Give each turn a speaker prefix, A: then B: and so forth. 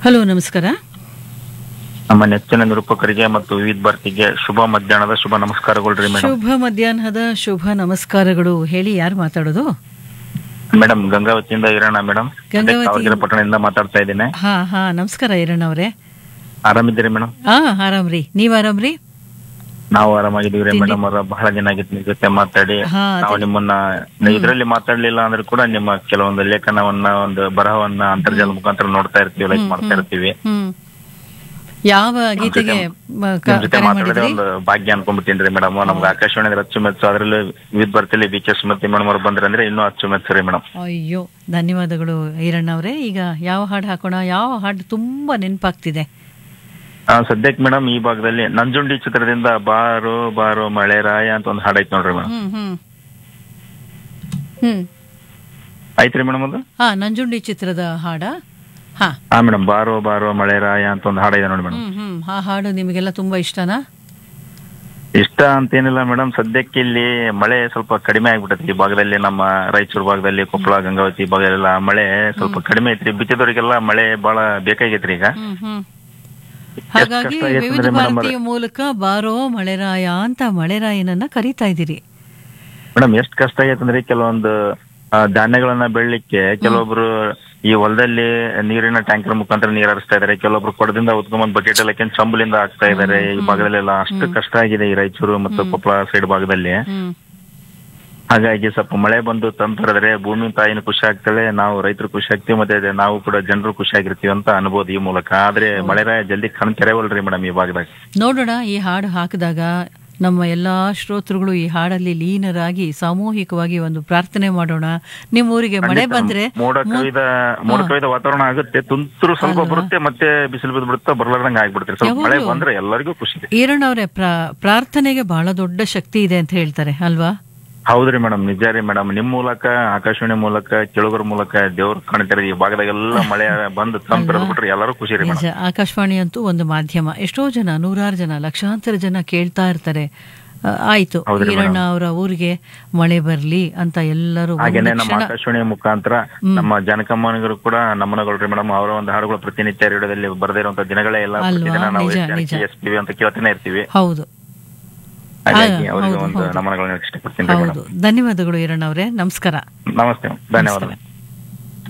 A: Hello ನಮಸ್ಕಾರ
B: ನಮ್ಮ ನೆಚ್ಚಿನ ನಿರೂಪಕರಿಗೆ ಮತ್ತು ವಿವಿಧ ಭಾರತಿಗೆ ಶುಭ ಮಧ್ಯಾಹ್ನದ ಶುಭ ನಮಸ್ಕಾರಗಳು ಮೇಡಮ್
A: ಶುಭ ಮಧ್ಯಾಹ್ನದ ಶುಭ ನಮಸ್ಕಾರಗಳು ಹೇಳಿ ಯಾರು ಮಾತಾಡೋದು
B: ಮೇಡಮ್ ಗಂಗಾವತಿಯಿಂದ ಇರೋಣ ಮೇಡಮ್
A: ಗಂಗಾವತಿ-
B: ಕಾವಗಿರ ಪಟ್ಟಣದಿಂದ ಮಾತಾಡ್ತಾ ಇದ್ದೇನೆ
A: ಹಾ ಹಾ ನಮಸ್ಕಾರ ಈರಣ್ಣ ಅವರೇ
B: ಆರಾಮಿದ್ದೀರಿ ಮೇಡಮ್
A: ಹಾ ಆರಾಮ್ರಿ ನೀವ್ ಆರಾಮ್ರಿ
B: ನಾವು ಆರಾಮಾಗಿದ್ದೀವಿ ಮೇಡಮ್ ಅವರ ಬಹಳ ದಿನ ಆಗಿತ್ತು ನಿಮ್ ಜೊತೆ ಮಾತಾಡಿ
A: ಹಾ,
B: ನಾವು ನಿಮ್ಮನ್ನ ಇದರಲ್ಲಿ ಮಾತಾಡ್ಲಿಲ್ಲ ಅಂದ್ರೆ ಕೂಡ ನಿಮ್ಮ ಕೆಲವೊಂದು ಲೇಖನವನ್ನ ಒಂದು ಬರಹವನ್ನ ಅಂತರ್ಜಾಲ ಮುಖಾಂತರ ನೋಡ್ತಾ ಇರ್ತೀವಿ ಲೈಕ್ ಮಾಡ್ತಾ ಇರ್ತೀವಿ
A: ಹ್ಮ್ ಯಾವ ಗೀತೆಗೆ ಮ- ಕ-
B: ನಿಮ್ ಜೊತೆ
A: ಕರೆ
B: ಮಾತಾಡೋದೇ
A: ಮಾಡಿದ್ರಿ
B: ಒಂದು ಭಾಗ್ಯ ಅನ್ಕೊಂಡ್ಬಿಟ್ಟಿನ್ರಿ ಮೇಡಮ್ ನಮ್ಗೆ ಆಕಾಶವಾಣಿ ಅಚ್ಚುಮೆಚ್ಚು ಅದರಲ್ಲೂ ವಿವಿಧ ಭಾರತಿಯಲ್ಲಿ ಬಿ ಕೆ ಸುಮತಿ ಮೇಡಮ್ ಅವ್ರು ಬಂದ್ರೆ ಅಂದ್ರೆ ಇನ್ನೂ ಅಚ್ಚುಮೆಚ್ಚು ರೀ ಮೇಡಮ್
A: ಅಯ್ಯೋ ಧನ್ಯವಾದಗಳು ಈರಣ್ಣ ಅವರೇ ಈಗ ಯಾವ ಹಾಡು ಹಾಕೋಣ ಯಾವ ಹಾಡು ತುಂಬಾ ನೆನಪಾಗ್ತಿದೆ
B: ಆ, ಸದ್ಯಕ್ಕೆ ಮೇಡಮ್ ಈ ಭಾಗದಲ್ಲಿ ನಂಜುಂಡಿ ಚಿತ್ರದಿಂದ ಬಾರೋ ಬಾರೋ ಮಳೆರಾಯ ಅಂತ ಒಂದು ಹಾಡೈತ್ ನೋಡ್ರಿ ಮೇಡಮ್
A: ಹ್ಮ್ ಹ್ಮ್ ಹ್ಮ್
B: ಐತ್ರಿ ಮೇಡಮ್ ಅದು
A: ಹಾ ನಂಜುಂಡಿ ಚಿತ್ರದ ಹಾಡ ಹಾ
B: ಹಾ ಮೇಡಮ್ ಬಾರೋ ಬಾರೋ ಮಳೆರಾಯ ಅಂತ ಒಂದು ಹಾಡಿದೆ ನೋಡಿ ಮೇಡಮ್
A: ಹ್ಮ್ ಹ್ಮ್ ಆ ಹಾಡು ನಿಮಗೆಲ್ಲ ತುಂಬಾ ಇಷ್ಟನಾ
B: ಇಷ್ಟ ಅಂತೇನಿಲ್ಲ ಮೇಡಮ್ ಸದ್ಯಕ್ಕೆ ಇಲ್ಲಿ ಮಳೆ ಸ್ವಲ್ಪ ಕಡಿಮೆ ಆಗ್ಬಿಟ್ಟೈತಿ ಈ ಭಾಗದಲ್ಲಿ ನಮ್ಮ ರಾಯಚೂರು ಭಾಗದಲ್ಲಿ ಕೊಪ್ಪಳ ಗಂಗಾವತಿ ಭಾಗದಲ್ಲೆಲ್ಲ ಮಳೆ ಸ್ವಲ್ಪ ಕಡಿಮೆ ಐತ್ರಿ ಬಿತ್ತಿದವರಿಗೆಲ್ಲ ಮಳೆ ಬಹಳ ಬೇಕಾಗೈತ್ರಿ ಈಗ
A: ಹ್ಮ್ ಹ್ಮ್
B: ಎಷ್ಟ್
A: ಹಾಗಾಗಿ
B: ಕಷ್ಟ ಆಗೈತೆ
A: ವಿವಿಧ
B: ಅಂದ್ರೆ ಮೇಡಮ್
A: ಭಾರತೀಯ ಮೂಲಕ ಬಾರೋ ಮಳೆರಾಯ ಅಂತ ಮಳೆರಾಯನನ್ನ ಕರೀತಾ ಇದ್ದೀರಿ
B: ಮೇಡಮ್ ಎಷ್ಟ್ ಕಷ್ಟ ಆಗೈತಂದ್ರೆ ಕೆಲವೊಂದು ಆ, ಧಾನ್ಯಗಳನ್ನ ಬೆಳಿಲಿಕ್ಕೆ ಕೆಲವೊಬ್ರು ಈ ಹೊಲದಲ್ಲಿ ನೀರಿನ ಟ್ಯಾಂಕರ್ ಮುಖಾಂತರ ನೀರ್ ಹರಿಸ್ತಾ ಇದಾರೆ ಕೆಲವೊಬ್ರು ಕೊಡದಿಂದ ಉತ್ಕೊಂಡ್ ಬಕೆಟ್ ಎಲ್ಲ ಹಾಕ್ಯಂಡ್ ಚಂಬಲಿಂದ ಹಾಕ್ತಾ ಇದಾರೆ ಈ ಭಾಗದಲ್ಲೆಲ್ಲ ಅಷ್ಟು ಕಷ್ಟ ಆಗಿದೆ ಈ ರಾಯಚೂರು ಮತ್ತು ಕೊಪ್ಪಳ ಸೈಡ್ ಭಾಗದಲ್ಲಿ
A: ಹ್ಮ್
B: ಹಾಗಾಗಿ ಸ್ವಲ್ಪ ಮಳೆ ಬಂದು ತಂತರದ್ರೆ ಭೂಮಿ ತಾಯಿನ ಖುಷಿ ಆಗ್ತಾಳೆ ನಾವು ರೈತರು ಖುಷಿ ಆಗ್ತೀವಿ ಮತ್ತೆ ಅದೇ ನಾವು ಕೂಡ ಜನರು ಖುಷಿ ಆಗಿರ್ತೀವಿ ಅಂತ ಅನ್ಬೋದು ಈ ಮೂಲಕ ಆದ್ರೆ ಮಳೆರಾಯ ಜಲ್ದಿ ಕಣ್ ತೆರೆವಲ್ರಿ ಮೇಡಮ್ ಈ ಭಾಗದಾಗ
A: ನೋಡೋಣ ಈ ಹಾಡು ಹಾಕಿದಾಗ ನಮ್ಮ ಎಲ್ಲಾ ಶ್ರೋತೃಗಳು ಈ ಹಾಡಲ್ಲಿ ಲೀನರಾಗಿ ಸಾಮೂಹಿಕವಾಗಿ ಒಂದು ಪ್ರಾರ್ಥನೆ ಮಾಡೋಣ ನಿಮ್ಮ ಊರಿಗೆ ಮಳೆ ಬಂದ್ರೆ
B: ಮೋಡ ಕವಿದ ಮೋಡ ಕವಿದ ವಾತಾವರಣ ಆಗುತ್ತೆ ತುಂತುರು ಸ್ವಲ್ಪ ಬರುತ್ತೆ ಮತ್ತೆ ಬಿಸಿಲು ಬಿದ್ದು ಬಿಡುತ್ತಾ ಬರ್ಲಾರ್ದಂಗ ಆಗ್ಬಿಡುತ್ತೆ ಸ್ವಲ್ಪ ಮಳೆ ಬಂದ್ರೆ ಎಲ್ಲರಿಗೂ ಖುಷಿ
A: ಈರಣ್ಣ ಅವರೇ ಪ್ರಾರ್ಥನೆಗೆ ಬಹಳ ದೊಡ್ಡ ಶಕ್ತಿ ಇದೆ ಅಂತ ಹೇಳ್ತಾರೆ ಅಲ್ವಾ
B: ಹೌದ್ರಿ ಮೇಡಮ್ ನಿಜ ರೀ ಮೇಡಮ್ ನಿಮ್ ಮೂಲಕ ಆಕಾಶವಾಣಿ ಮೂಲಕ ಕೆಳಗರ ಮೂಲಕ ದೇವ್ರ ಕಾಣ್ತಾರೆ ಈ ಭಾಗದಾಗೆಲ್ಲ ಮಳೆ ಬಂದು ತಂತ್ರ ಬಿಟ್ರೆ ಎಲ್ಲರೂ ಖುಷಿ ರೀ ಮೇಡಮ್
A: ನಿಜ ಆಕಾಶವಾಣಿ ಅಂತೂ ಒಂದು ಮಾಧ್ಯಮ ಎಷ್ಟೋ ಜನ ನೂರಾರು ಜನ ಲಕ್ಷಾಂತರ ಜನ ಕೇಳ್ತಾ ಇರ್ತಾರೆ ಆ, ಆಯ್ತು
B: ಹೌದ್ರಿ
A: ಈರಣ್ಣ ಅವರ ಊರಿಗೆ ಮಳೆ ಬರ್ಲಿ ಅಂತ ಎಲ್ಲರೂ ಒಂದು
B: ಹಾಗೇನೆ ನಮ್ಮ
A: ಕ್ಷಣ
B: ಆಕಾಶವಾಣಿ ಮುಖಾಂತರ ನಮ್ಮ ಜನಕಮ್ಮನಿಗರು ಕೂಡ ನಮ್ಮನಗಳ್ರಿ ಮೇಡಮ್ ಅವರ ಒಂದು ಹಾಡುಗಳು ಪ್ರತಿನಿತ್ಯ ರೇಡಿಯೋದಲ್ಲಿ ಬರದೇ ಇರುವಂತ ದಿನಗಳೇ ಎಲ್ಲ
A: ಅಲ್ವಾ?
B: ಪ್ರತಿದಿನ ನಾವು
A: ನಿಜ, ನಿಜ.
B: ಎಸ್ ಟಿವಿ ಅಂತ ಕೇಳ್ತಾನೆ ಇರ್ತೀವಿ
A: ಹೌದು
B: ಹಾಗಾಗಿ
A: ಹಾ,
B: ಅವರಿಗೆ
A: ಹೌದು,
B: ಒಂದು
A: ಹೌದು.
B: ನಮನಗಳನ್ನ ಇಷ್ಟಪಡ್ತೀನಿ ಮೇಡಮ್
A: ಹೌದು ಧನ್ಯವಾದಗಳು ಈರಣ್ಣ ಅವರೇ ನಮಸ್ಕಾರ
B: ನಮಸ್ತೆ ಧನ್ಯವಾದ